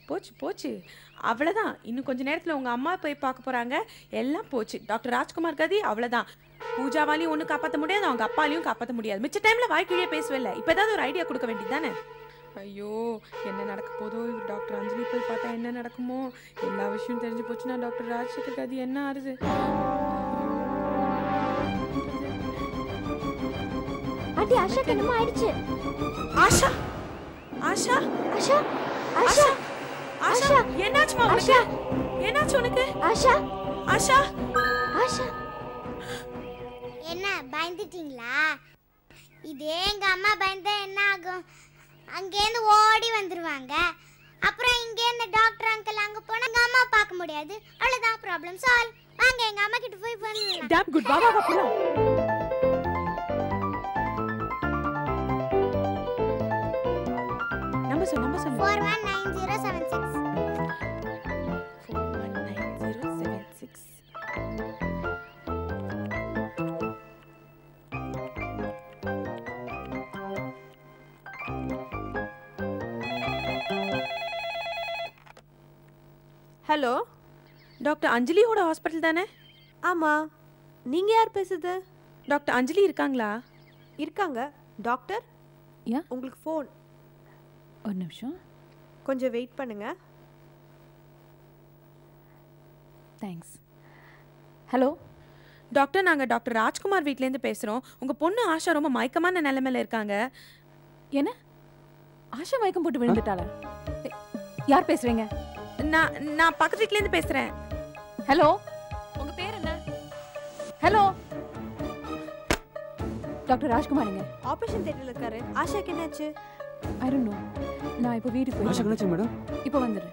போச்சு போச்சு அவ்வளோதான் இன்னும் கொஞ்ச நேரத்தில் உங்கள் அம்மா போய் பார்க்க போகிறாங்க எல்லாம் போச்சு டாக்டர் ராஜ்குமார் கதி அவ்வளோதான் பூஜாவாலையும் ஒன்றும் காப்பாற்ற முடியாது அவங்க அப்பாலையும் காப்பாற்ற முடியாது மிச்ச டைமில் வாய்க்கிழியே பேசவில்லை இப்போ ஏதாவது ஒரு ஐடியா கொடுக்க வேண்டியது தானே ஐயோ என்ன நடக்க போதோ இவர் டாக்டர் அஞ்சலி போய் பார்த்தா என்ன நடக்குமோ எல்லா விஷயம் தெரிஞ்சு போச்சுன்னா டாக்டர் ராஜசேகர் கதி என்ன ஆறுது ஆண்டி ஆஷாக்கு என்னமோ ஆயிடுச்சு ஆஷா ஆஷா ஆஷா ஆஷா ஆஷா என்னாச்சுமா உனக்கு என்னாச்சு உனக்கு ஆஷா ஆஷா ஆஷா என்ன பயந்துட்டீங்களா இதே எங்க அம்மா பயந்தா என்ன ஆகும் அங்கேருந்து ஓடி வந்துருவாங்க அப்புறம் இங்கேருந்து டாக்டர் அங்கிள் அங்க போனா எங்க அம்மா பார்க்க முடியாது அவ்வளவுதான் ப்ராப்ளம் சால்வ் வாங்க எங்க அம்மா கிட்ட போய் பண்ணலாம் டேம் குட் வா வா வா போலாம் நம்பர் சொல்லு நம்பர் சொல்லு four one nine zero seven six four one nine zero seven six hello doctor அஞ்சலியோட ஹாஸ்பிட்டல் தானே ஆமாம் நீங்கள் யார் பேசுது டாக்டர் அஞ்சலி இருக்காங்களா இருக்காங்க டாக்டர் Yeah? உங்களுக்கு ஃபோன் ஒரு நிமிஷம் கொஞ்சம் வெயிட் பண்ணுங்க தேங்க்ஸ் ஹலோ டாக்டர் நாங்கள் டாக்டர் ராஜ்குமார் வீட்லேருந்து பேசுகிறோம் உங்கள் பொண்ணு ஆஷா ரொம்ப மயக்கமான நிலைமையில இருக்காங்க என்ன ஆஷா மயக்கம் போட்டு விழுந்துட்டாளா ஏ, யார் பேசுறீங்க நான் நான் பக்கத்து வீட்லேருந்து பேசுகிறேன் ஹலோ உங்க பேர் என்ன ஹலோ டாக்டர் ராஜ்குமாருங்க ஆப்ரேஷன் தேட்டரில் இருக்காரு ஆஷாக்கு என்னாச்சு ஐ டோன்ட் நோ நான் இப்போ வீட்டுக்கு ஆஷா போய் கணாச்சு மேடம் இப்போ வந்துடுறேன்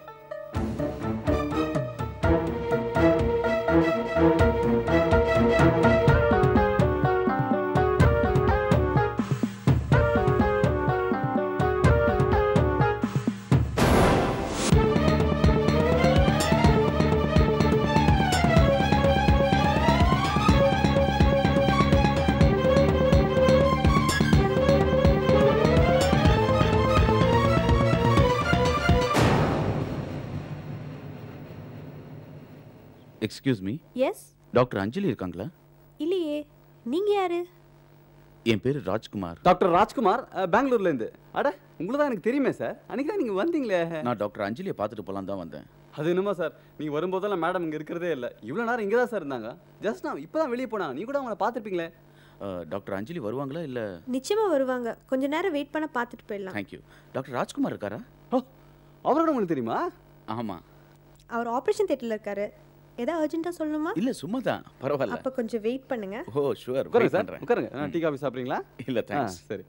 excuse me yes doctor Anjali இருக்காங்களா இல்லையே நீங்கள் யாரு என் பேர் ராஜ்குமார் டாக்டர் ராஜ்குமார் அஹ், பெங்களூர்ல இருந்து அட உங்களுக்கு தான் எனக்கு தெரியுமே சார் அன்னைக்கு தான் நீங்க வந்தீங்களே நான் டாக்டர் அஞ்சலியை பார்த்துட்டு போலாம் தான் வந்தேன் அது என்னமோ சார் நீங்க வரும்போதெல்லாம் மேடம் இங்க இருக்கிறதே இல்லை இவ்வளவு நேரம் இங்கே தான் சார் இருந்தாங்க ஜஸ்ட் நான் இப்போ தான் வெளியே போனாங்க நீ கூட அவங்கள பார்த்துருப்பீங்களே அஹ், டாக்டர் அஞ்சலி வருவாங்களா இல்லை நிச்சயமாக வருவாங்க கொஞ்ச நேரம் வெயிட் பண்ண பார்த்துட்டு போயிடலாம் தேங்க்யூ டாக்டர் ராஜ்குமார் இருக்காரா ஓ அவரோட உங்களுக்கு தெரியுமா ஆமாம் அவர் ஆப்ரேஷன் தேட்டரில் இருக்காரு ஏதாவது அர்ஜென்ட்டாக சொல்லணுமா இல்லை சும்மா தான் பரவாயில்ல அப்போ கொஞ்சம் வெயிட் பண்ணுங்க ஓ ஷுவர் உட்காருங்க சார் உட்காருங்க நான் டீ காஃபி சாப்பிட்றீங்களா இல்லை ஆ தேங்க்ஸ் சரி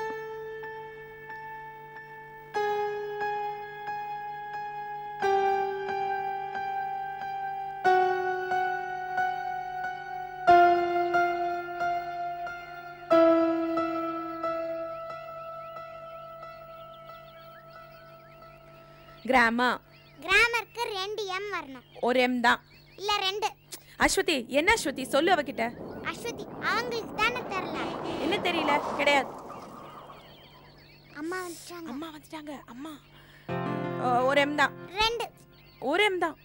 கிராமா கிராமருக்கு ரெண்டு எம் வரணும் ஒரு எம் தான் இல்ல ரெண்டு அஸ்வதி என்ன அஸ்வதி சொல்லு அவகிட்ட அஸ்வதி அவங்களுக்கு தானே தெரில என்ன தெரியல கிடையாது அம்மா வந்துட்டாங்க அம்மா வந்துட்டாங்க அம்மா அஹ், ஒரு எம் தான் ரெண்டு ஒரு எம் தான்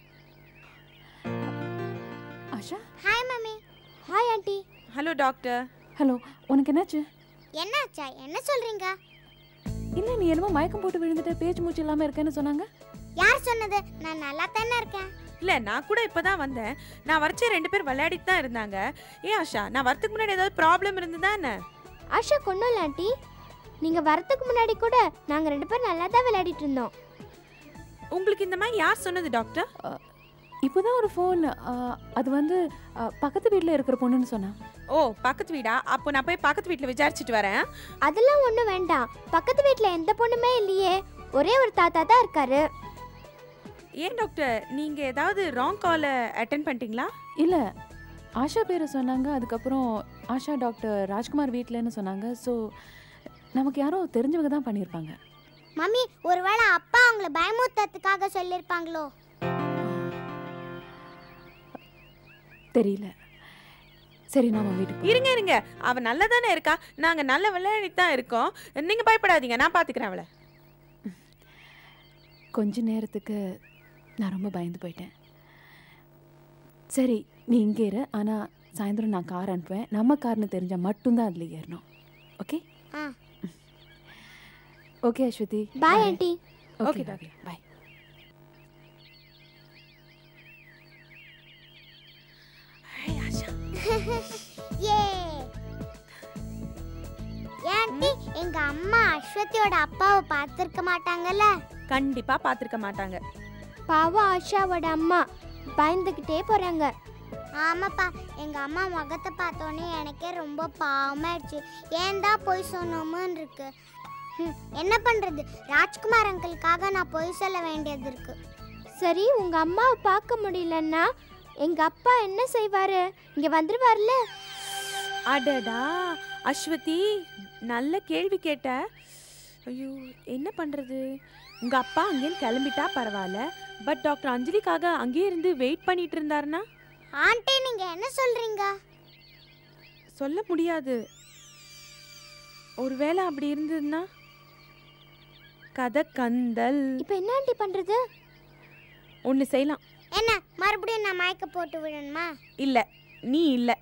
Asha hi mummy hi aunty hello doctor hello உனக்கு என்னாச்சு என்னாச்சா என்ன சொல்றீங்க இல்லை நீ என்னமோ மயக்கம் போட்டு விழுந்துட்ட பேச்சு மூச்சு இல்லாமல் இருக்கேன்னு சொன்னாங்க யார் சொன்னது நான் நல்லா தானே இருக்கேன் இல்ல நான் கூட இப்பதான் வந்தேன் நான் வரைச்ச ரெண்டு பேர் விளையாடிட்டு தான் இருந்தாங்க ஏன் ஆஷா நான் வரதுக்கு முன்னாடி ஏதாவது ப்ராப்ளம் இருந்ததா என்ன ஆஷா கொண்டு இல்லை ஆண்டி நீங்க வரதுக்கு முன்னாடி கூட நாங்க ரெண்டு பேரும் நல்லா தான் விளையாடிட்டு இருந்தோம் உங்களுக்கு இந்த மாதிரி யார் சொன்னது டாக்டர் இப்போதான் ஒரு ஃபோன் அது வந்து அ, பக்கத்து வீட்டில் இருக்கிற பொண்ணுன்னு சொன்னா ஓ பக்கத்து வீடா அப்போ நான் போய் பக்கத்து வீட்டில் விசாரிச்சுட்டு வரேன் அதெல்லாம் ஒன்றும் வேண்டாம் பக்கத்து வீட்டில் எந்த பொண்ணுமே இல்லையே ஒரே ஒரு தாத்தா தான் இருக்காரு ஏன் டாக்டர் நீங்க ஏதாவது ராங் காலை அட்டென்ட் பண்ணிட்டீங்களா இல்லை ஆஷா பேரை சொன்னாங்க அதுக்கப்புறம் ஆஷா டாக்டர் ராஜ்குமார் வீட்டிலன்னு சொன்னாங்க ஸோ நமக்கு யாரோ தெரிஞ்சவங்க தான் பண்ணியிருப்பாங்க மம்மி ஒருவேளை அப்பா அவங்கள பயமுறுத்ததுக்காக சொல்லியிருப்பாங்களோ தெரியல சரி நாம வீட்டுக்கு போலாம். இருங்க இருங்க அவ நல்லா தானே இருக்கா நாங்க நல்ல விளையாடிட்டு தான் இருக்கோம் நீங்க பயப்படாதீங்க நான் பாத்துக்கிறேன் அவளை கொஞ்ச நேரத்துக்கு நான் ரொம்ப பயந்து போயிட்டேன் சரி நீ இங்கே இரு ஆனால் சாயந்தரம் நான் கார் அனுப்புவேன் நம்ம கார்னு தெரிஞ்சால் மட்டும்தான் அதில் ஏறணும் ஓகே ஆ okay Aswathi bye aunty okay Okay, okay bye ஏ ஏன்டி எங்க அம்மா அஸ்வதியோட அப்பாவை பார்த்திருக்க மாட்டாங்கல்ல கண்டிப்பா பார்த்திருக்க மாட்டாங்க பாவம் ஆஷாவோட அம்மா பயந்துக்கிட்டே போகிறாங்க ஆமாப்பா எங்க அம்மா முகத்தை பார்த்தோன்னே எனக்கே ரொம்ப பாவமாயிடுச்சு ஏன் தான் பொய் சொன்னோமுன்னு இருக்கு ஹம், என்ன பண்றது ராஜ்குமார் அங்கிளுக்காக நான் பொய் சொல்ல வேண்டியது இருக்கு சரி உங்கள் அம்மாவை பார்க்க முடியலன்னா எங்கள் அப்பா என்ன செய்வார் இங்கே வந்துருவார்ல அடடா அஸ்வதி நல்ல கேள்வி கேட்ட ஐயோ என்ன பண்றது உங்க அப்பா அங்கேருந்து கிளம்பிட்டா பரவாயில்ல பட் டாக்டர் அஞ்சலிக்காக அங்கேயே இருந்து வெயிட் பண்ணிட்டு இருந்தாருன்னா ஆண்டி நீங்க என்ன சொல்றீங்க சொல்ல முடியாது ஒருவேளை அப்படி இருந்ததுன்னா கதை கந்தல் இப்போ என்ன ஆண்டி பண்ணுறது ஒன்று செய்யலாம் என்ன மறுபடியும் நான் மயக்க போட்டு விடணுமா இல்லை நீ இல்லை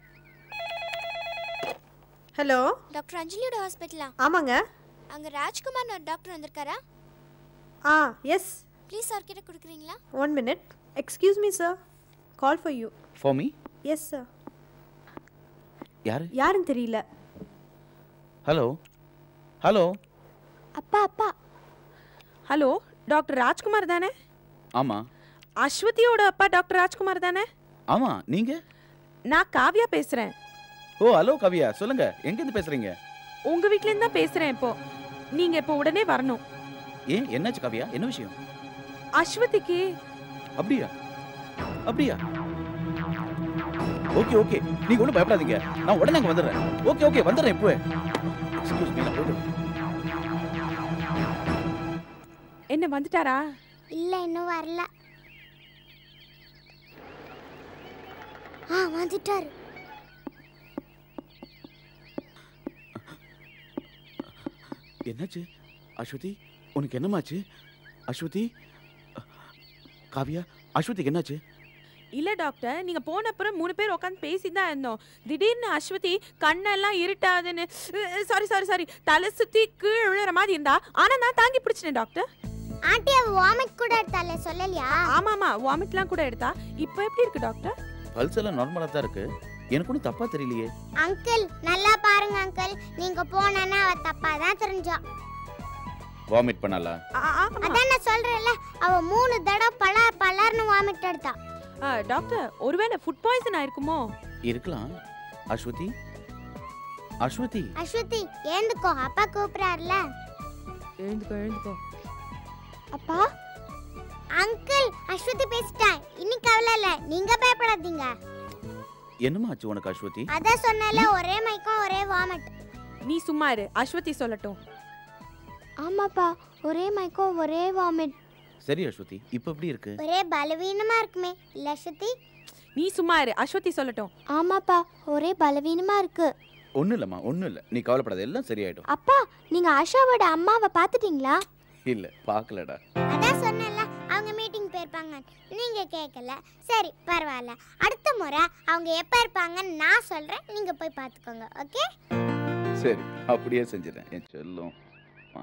ஹலோ டாக்டர் அஞ்சலியோட ஹாஸ்பிட்டலா ஆமாங்க அங்கே ராஜ்குமார் ஒரு டாக்டர் வந்திருக்காரா ஆ எஸ் ப்ளீஸ் அவர்கிட்ட கொடுக்குறீங்களா one minute excuse me sir call for you for me yes sir யாரு யாருன்னு தெரியல ஹலோ ஹலோ அப்பா அப்பா ஹலோ டாக்டர் ராஜ்குமார் தானே ஆமாம் அஸ்வதியோட அப்பா டாக்டர் ராஜ்குமார் தானே ஆமாம் நீங்கள் நான் காவ்யா பேசுகிறேன் ஓ ஹலோ கவியா சொல்லுங்க எங்கேருந்து பேசுறீங்க உங்கள் வீட்லேருந்து தான் பேசுகிறேன் இப்போ நீங்கள் இப்போ உடனே வரணும் ஏன் என்னாச்சு கவியா என்ன விஷயம் அஸ்வதிக்கு அப்படியா அப்படியா ஓகே ஓகே நீங்க ஒன்றும் பயப்படாதீங்க நான் உடனே அங்கே வந்துடுறேன் ஓகே ஓகே வந்துடுறேன் இப்போ எக்ஸ்கியூஸ் மீ நான் போயிட்டு வரேன். என்ன வந்துட்டாரா இல்ல இன்னும் வரல ஆ வந்துட்டாரு என்னாச்சு அஸ்வதி உனக்கு என்னமாச்சு அஸ்வதி காவியா அஸ்வதிக்கு என்னாச்சு இல்ல டாக்டர் நீங்க போன அப்புறம் மூணு பேர் உட்காந்து பேசி தான் இருந்தோம் திடீர்னு அஸ்வதி கண்ணெல்லாம் இருட்டாதுன்னு சாரி சாரி சாரி தலை சுத்தி கீழே விழுற மாதிரி இருந்தா ஆனா நான் தாங்கி பிடிச்சிட்டேன் டாக்டர் ஆண்டி அவ வாமிட் கூட எடுத்தாலே சொல்லலையா ஆமா ஆமா வாமிட்லாம் கூட எடுத்தா இப்போ எப்படி இருக்கு டாக்டர் பல்ஸ் எல்லாம் நார்மலாக தான் இருக்கு எனக்கு ஒன்றும் தப்பா தெரியலையே அங்கிள் நல்லா பாருங்க அங்கிள் நீங்க போனா அவ தப்பா தான் தெரிஞ்சா வாமிட் பண்ணல ஆ- ஆமா அதான் நான் சொல்றேன்ல அவ மூணு தடவை பலார் பலார்னு வாமிட் எடுத்தா ஆ, டாக்டர் ஒருவேளை ஃபுட் பாய்சன் ஆயிருக்குமோ இருக்கலாம் அஸ்வதி அஸ்வதி அஸ்வதி ஏந்துக்கோ அப்பா கூப்பிடுறாருல எழுந்துக்கோ எழுந்துக்கோ அப்பா அங்கிள் அஸ்வதி பேசிட்டான் இன்னைக்கு கவலை இல்ல நீங்க பயப்படாதீங்க என்னமா ஆச்சு உனக்கு அஸ்வதி அதான் சொன்னல ஒரே மயக்கம் ஒரே வாமிட் நீ சும்மா இரு அஸ்வதி சொல்லட்டும் ஆமாப்பா ஒரே மயக்கம் ஒரே வாமிட் சரி அஸ்வதி இப்போ எப்படி இருக்கு ஒரே பலவீனமா இருக்குமே இல்ல அஸ்வதி நீ சும்மா இரு அஸ்வதி சொல்லட்டும் ஆமாப்பா ஒரே பலவீனமா இருக்கு ஒன்றும் இல்லைம்மா ஒன்றும் இல்லை நீ கவலைப்படாத எல்லாம் சரியாயிடும் அப்பா நீங்க ஆஷாவோட அம்மாவை பார்த்துட்டீங்களா இல்லை பார்க்கலடா அதான் சொன்னல அவங்க மீட்டிங் போயிருப்பாங்க நீங்க கேட்கல சரி பரவாயில்ல அடுத்த முறை அவங்க எப்ப இருப்பாங்கன்னு நான் சொல்றேன் நீங்க போய் பார்த்துக்கோங்க ஓகே சரி அப்படியே செஞ்சிடறேன் என் செல்லம் ஆ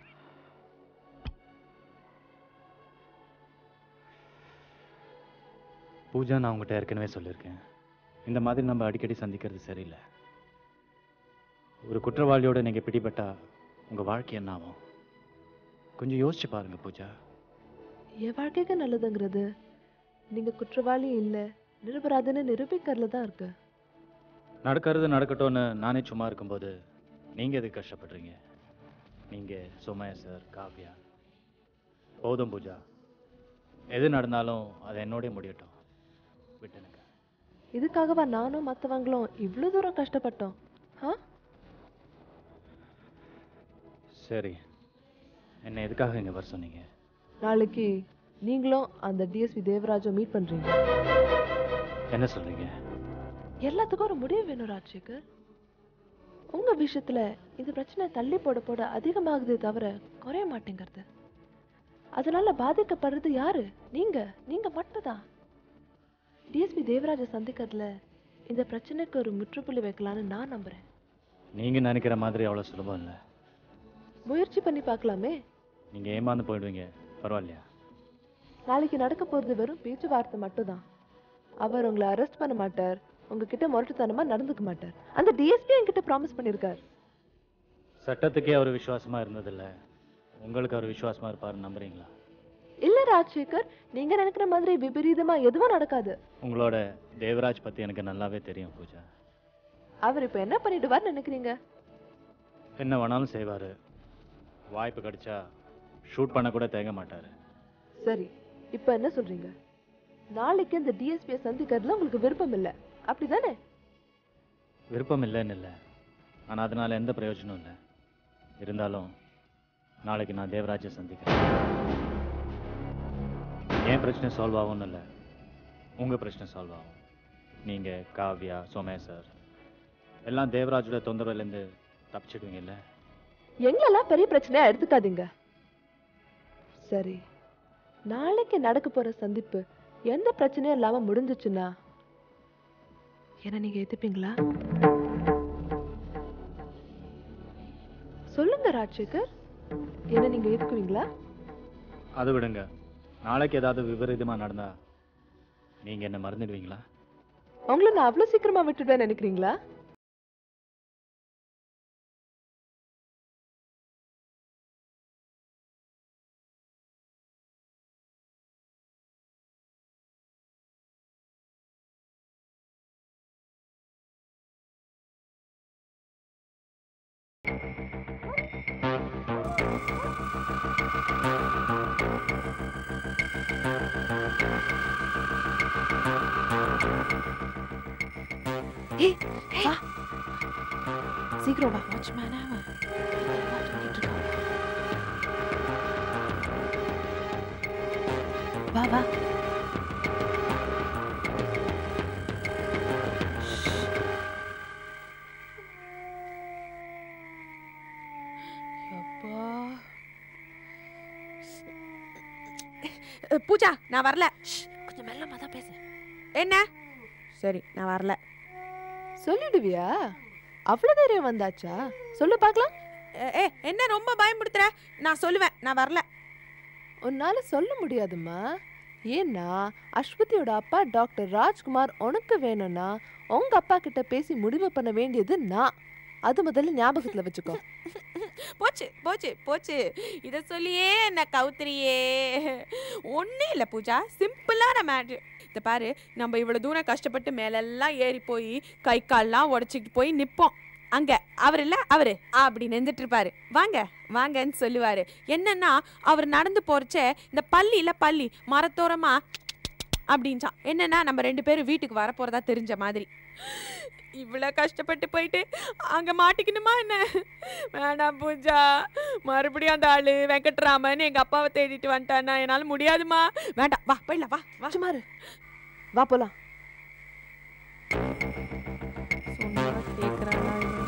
பூஜா நான் உங்கள்கிட்ட ஏற்கனவே சொல்லியிருக்கேன் இந்த மாதிரி நம்ம அடிக்கடி சந்திக்கிறது சரியில்லை ஒரு குற்றவாளியோட நீங்கள் பிடிபட்டா உங்கள் வாழ்க்கை என்ன ஆகும் கொஞ்சம் யோசிச்சு பாருங்க பூஜா என் வாழ்க்கைக்கு நல்லதுங்கிறது நீங்க குற்றவாளி இல்லை நிரபராதுன்னு நிரூபிக்கிறதுல தான் இருக்கு நடக்கிறது நடக்கட்டும்னு நானே சும்மா இருக்கும்போது நீங்கள் எதுக்கு கஷ்டப்படுறீங்க நீங்கள் சுமையா சார் காவ்யா போதும் பூஜா எது நடந்தாலும் அது என்னோடய முடியட்டும் விட்டுனுங்க இதுக்காகவா நானும் மற்றவங்களும் இவ்வளோ தூரம் கஷ்டப்பட்டோம் ஆ சரி என்னை எதுக்காக இங்கே வர சொன்னீங்க நாளைக்கு நீங்களும் அந்த டிஎஸ்பி தேவராஜும் மீட் பண்றீங்க என்ன சொல்கிறீங்க எல்லாத்துக்கும் ஒரு முடிவு வேணும் ராஜசேகர் உங்க விஷயத்துல இந்த பிரச்சனை தள்ளி போட போட அதிகமாகுதே தவிர குறைய மாட்டேங்கிறது அதனால பாதிக்கப்படுறது யாரு நீங்க நீங்க மட்டும்தான் டிஎஸ்பி தேவராஜை சந்திக்கிறதுல இந்த பிரச்சனைக்கு ஒரு முற்றுப்புள்ளி வைக்கலான்னு நான் நம்புறேன் நீங்கள் நினைக்கிற மாதிரி அவ்வளோ சுலபம் இல்லை முயற்சி பண்ணி பார்க்கலாமே நீங்கள் ஏமாந்து போயிடுவீங்க பரவாயில்லையா நாளைக்கு நடக்க போறது வெறும் பேச்சுவார்த்தை மட்டும்தான் அவர் உங்களை அரெஸ்ட் பண்ண மாட்டார் உங்ககிட்ட முரட்டுத்தனமா நடந்துக்க மாட்டார் அந்த டிஎஸ்பி என்கிட்ட ப்ராமிஸ் பண்ணியிருக்கார் சட்டத்துக்கே அவர் விசுவாசமாக இருந்ததில்ல உங்களுக்கு அவர் விசுவாசமாக இருப்பாருன்னு நம்புறீங்களா இல்ல ராஜசேகர் நீங்க நினைக்கிற மாதிரி விபரீதமா எதுவும் நடக்காது உங்களோட தேவராஜ் பற்றி எனக்கு நல்லாவே தெரியும் பூஜா அவர் இப்ப என்ன பண்ணிடுவார்னு நினைக்கிறீங்க என்ன வேணாலும் செய்வார் வாய்ப்பு கிடைச்சா ஷூட் பண்ண கூட தேங்க மாட்டார் சரி இப்ப என்ன சொல்றீங்க நாளைக்கு இந்த டிஎஸ்பியை சந்திக்கிறதுல உங்களுக்கு விருப்பம் இல்ல அப்படிதானே விருப்பம் இல்லைன்னு இல்லை ஆனால் அதனால் எந்த பிரயோஜனம் இல்லை இருந்தாலும் நாளைக்கு நான் தேவராஜை சந்திக்கிறேன் என் பிரச்சனை சால்வ் ஆகும்னு இல்லை உங்கள் பிரச்சனை சால்வ் ஆகும் நீங்கள் காவ்யா சோமேசர் எல்லாம் தேவராஜோட தொந்தரவுலேருந்து தப்பிச்சிடுவீங்கல்ல எங்களெல்லாம் பெரிய பிரச்சனையா எடுத்துக்காதீங்க சரி நாளைக்கு நடக்க போற சந்திப்பு எந்த பிரச்சனையும் இல்லாம முடிஞ்சிச்சுன்னா என்ன நீங்க ஏத்துப்பீங்களா சொல்லுங்க ராஜசேகர் என்ன நீங்க ஏத்துக்குவீங்களா அது விடுங்க நாளைக்கு ஏதாவது விபரீதமாக நடந்தா நீங்கள் என்ன மறந்துடுவீங்களா உங்களை நான் அவ்வளவு சீக்கிரமா விட்டுடுவேன் நினைக்கிறீங்களா ஏய் வா சீக்கிரம் வா வாட்ச்மேனா வா வா அப்பா அஹ், பூஜா நான் வரல கொஞ்சம் மெல்லமா தான் பேசு என்ன சரி நான் வரல சொல்லிடுவியா அவ்வளவு தைரியம் வந்தாச்சா சொல்லு பார்க்கலாம் அஹ், ஏ என்ன ரொம்ப பயமுடுத்துற நான் சொல்லுவேன் நான் வரல உன்னால சொல்ல முடியாதும்மா ஏன்னா அஸ்வதியோட அப்பா டாக்டர் ராஜ்குமார் உனக்கு வேணும்னா உங்க அப்பா கிட்ட பேசி முடிவு பண்ண வேண்டியது நான் அது முதல்ல ஞாபகத்துல வச்சுக்கோ போச்சு போச்சு போச்சு இதை சொல்லியே என்ன கவுத்துறியே ஒன்றும் இல்லை பூஜா சிம்பிளான மேட்ரு இதை பாரு நம்ம இவ்வளோ தூரம் கஷ்டப்பட்டு மேலெல்லாம் ஏறி போய் கை கால்லாம் உடச்சிக்கிட்டு போய் நிற்போம் அங்கே அவர் இல்லை அவர் அப்படி நின்றுட்டு இருப்பாரு வாங்க வாங்கன்னு சொல்லுவார் என்னன்னா அவர் நடந்து போறச்சே இந்த பள்ளி இல்லை பள்ளி மரத்தோரமா அப்படின்ச்சான் என்னன்னா நம்ம ரெண்டு பேரும் வீட்டுக்கு வர போறதா தெரிஞ்ச மாதிரி இவ்வளோ கஷ்டப்பட்டு போயிட்டு அங்கே மாட்டிக்கணுமா என்ன வேணாம் பூஜா மறுபடியும் அந்த ஆளு வெங்கட்ராமன் எங்க அப்பாவை தேடிட்டு வந்துட்டானா என்னால முடியாதுமா வேண்டாம் வா போயிடலாம் வா வா சும்மா இரு. வா போலாம் சொன்னா கேக்குறாளா இவ?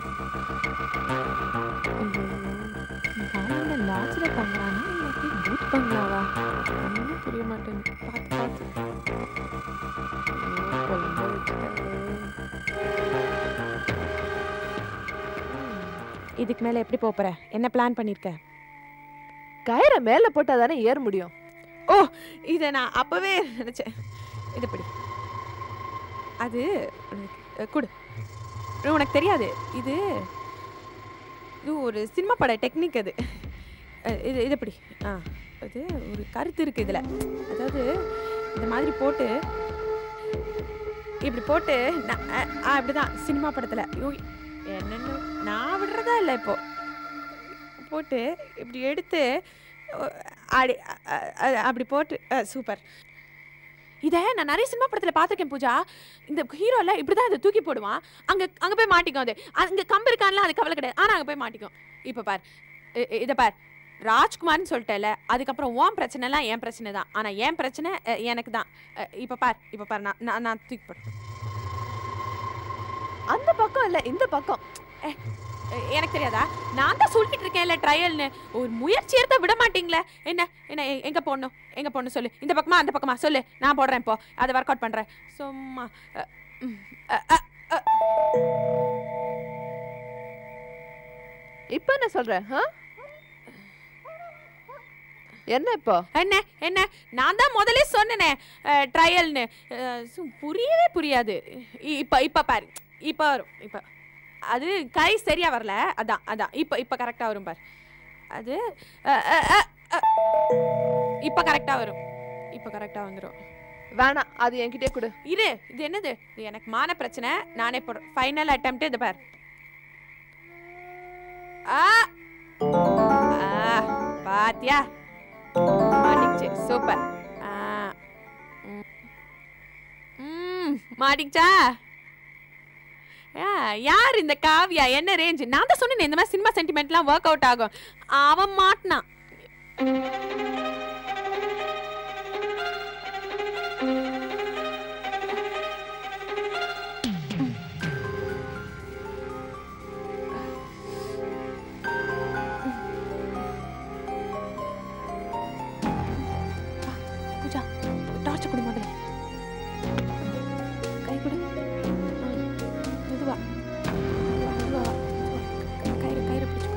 ஐயோ, இந்த ஆளு லாட்ஜ்ல தங்குறானா இல்லாட்டி பூத் பங்களாவா ஒன்றும் புரிய மாட்டேங்குது பார்த்து பார்த்து ஐயோ, கொல்ல வச்சுட்டாளே. இதுக்கு மேல எப்படி போப் போற என்ன பிளான் பண்ணிருக்க கயிறை மேல போட்டா தானே ஏற முடியும் ஓ இதை நான் அப்பவே நினைச்சேன் இது படி அது உனக்கு, அஹ், கொடு உனக்கு தெரியாது இது இது ஒரு சினிமா பட டெக்னிக் அது அஹ், இது இது படி ஆ அது ஒரு கருத்து இருக்கு இதுல அதாவது இந்த மாதிரி போட்டு இப்படி போட்டு நான் அஹ், ஆ, அப்படிதான் சினிமா படத்துல ஐயோ, என்னென்ன நான் விடுறதா இல்லை இப்போ போட்டு இப்படி எடுத்து அஹ், அப்படி அஹ், அஹ், அப்படி போட்டு சூப்பர் இதை நான் நிறைய சினிமா படத்தில் பார்த்துருக்கேன் பூஜா இந்த ஹீரோல இப்படி தான் இதை தூக்கி போடுவான் அங்கே அங்கே போய் மாட்டிக்கும் அது அங்கே கம்பு இருக்கான்லாம் அது கவலை கிடையாது ஆனால் அங்கே போய் மாட்டிக்கும் இப்போ பார் இ- இ- இதை பார் ராஜ்குமார்னு சொல்லிட்டேல அதுக்கப்புறம் உன் பிரச்சனைலாம் என் பிரச்சனை தான் ஆனால் என் பிரச்சனை அஹ், எனக்கு தான் இப்போ பார் இப்போ பார் நான் நான் நான் தூக்கி போடுறேன் அந்த பக்கம் இல்ல இந்த பக்கம் அஹ், எனக்கு தெரியாதா நான் தான் சொல்லிட்டு இருக்கேன்ல ட்ரையல்னு ஒரு முயற்சி எடுத்த விட மாட்டீங்களே என்ன என்ன எ- எங்க போடணும் எங்க போடணும் சொல்லு இந்த பக்கமா அந்த பக்கமா சொல்லு நான் போடுறேன் இப்போ அதை ஒர்க் அவுட் பண்றேன் சும்மா அஹ், ம், அஹ், அஹ், அஹ். இப்ப என்ன சொல்ற ஆ? என்ன இப்போ என்ன என்ன நான் தான் முதல்ல சொன்னேனே ட்ரையல்னு புரியவே புரியாது இ- இப்ப இப்ப பாரு இப்ப வரும் இப்ப அது கை சரியா வரல அதான் அதான் இப்ப இப்ப கரெக்டா வரும் பாரு அது அ, அ, அ, அ. இப்ப கரெக்டா வரும் இப்ப கரெக்டா வந்துரும் வேணாம் அது என்கிட்டயே கொடு இரு இது என்னது இது எனக்கு மான பிரச்சனை நானே போடுறேன் ஃபைனல் அட்டெம்ப்ட் இது பாரு ஆ ஆ பாத்தியா மாட்டிக்கிச்சு சூப்பர் ஆ ம். ம் மாட்டிக்கிச்சா ஆ, யார் இந்த காவியா என்ன ரேஞ்ச் நான் தான் சொன்னேன் இந்த மாதிரி சினிமா சென்டிமெண்ட்லாம் ஒர்க் அவுட் ஆகும் அவன் மாட்டினான் பூஜா டார்ச் கொடு முதல்ல கை கொடு ஆ, மெதுவா மெதுவா, மெதுவா வா. மெதுவா. க- கயிறு கயிறு பிடிச்சுக்கோ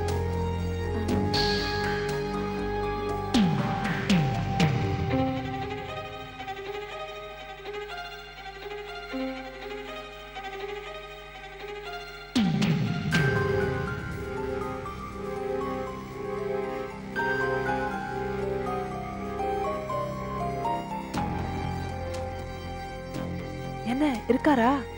என்ன இருக்காரா